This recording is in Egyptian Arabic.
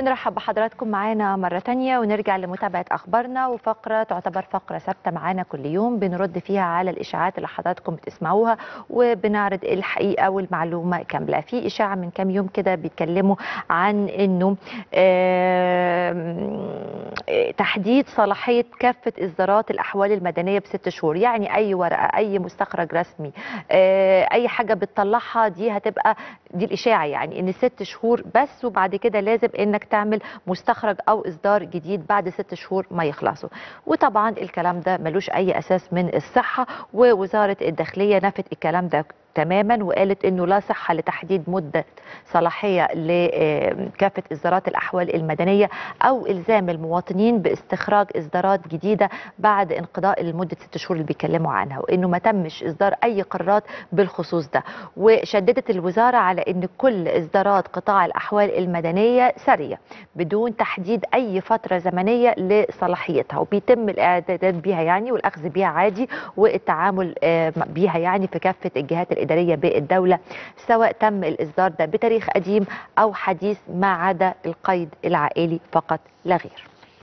بنرحب بحضراتكم معانا مرة تانية ونرجع لمتابعة أخبارنا وفقرة تعتبر فقرة ثابتة معانا كل يوم بنرد فيها على الإشاعات اللي حضراتكم بتسمعوها وبنعرض الحقيقة والمعلومة كاملة في إشاعة من كام يوم كده بيتكلموا عن إنه آم، تحديد صلاحية كافة إصدارات الأحوال المدنية بست شهور يعني أي ورقة أي مستخرج رسمي آه، أي حاجة بتطلعها دي هتبقى دي الإشاعة يعني إن ست شهور بس وبعد كده لازم إنك تعمل مستخرج أو إصدار جديد بعد ست شهور ما يخلصوا وطبعا الكلام ده ملوش أي أساس من الصحة ووزارة الداخلية نفت الكلام ده تماما وقالت انه لا صحه لتحديد مده صلاحيه لكافه اصدارات الاحوال المدنيه او الزام المواطنين باستخراج اصدارات جديده بعد انقضاء لمده ست شهور اللي بيتكلموا عنها وانه ما تمش اصدار اي قرارات بالخصوص ده وشددت الوزاره على ان كل اصدارات قطاع الاحوال المدنيه ساريه بدون تحديد اي فتره زمنيه لصلاحيتها وبيتم الاعدادات بيها يعني والاخذ بيها عادي والتعامل آه، بيها يعني في كافه الجهات الاداريه بالدوله سواء تم الاصدار ده بتاريخ قديم او حديث ما عدا القيد العائلي فقط لا غير